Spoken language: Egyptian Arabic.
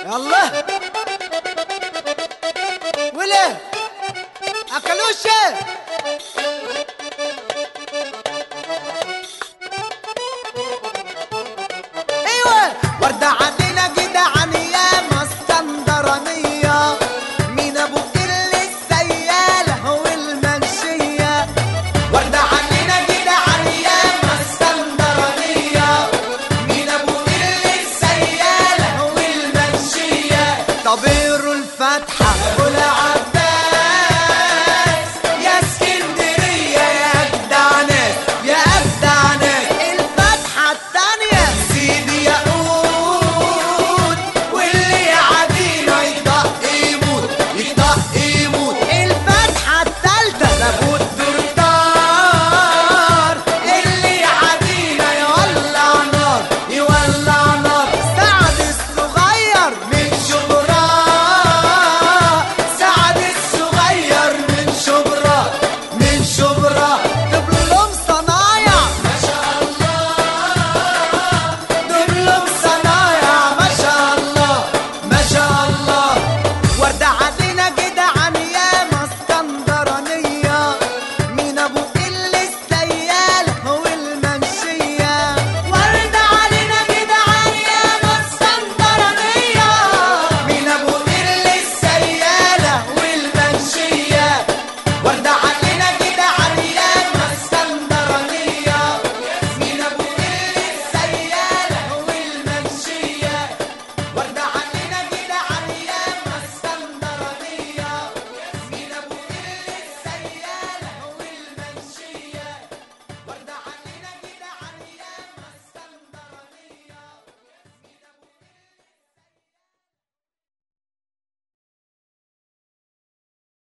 يلا ولا اكلوش ايوه ورده علينا كده عن ياما اسكندرانيه مين ابو كل السياله والمنشيه ورده علينا كده عن ياما اسكندرانيه مين ابو كل السياله والمنشيه طبير الفتحه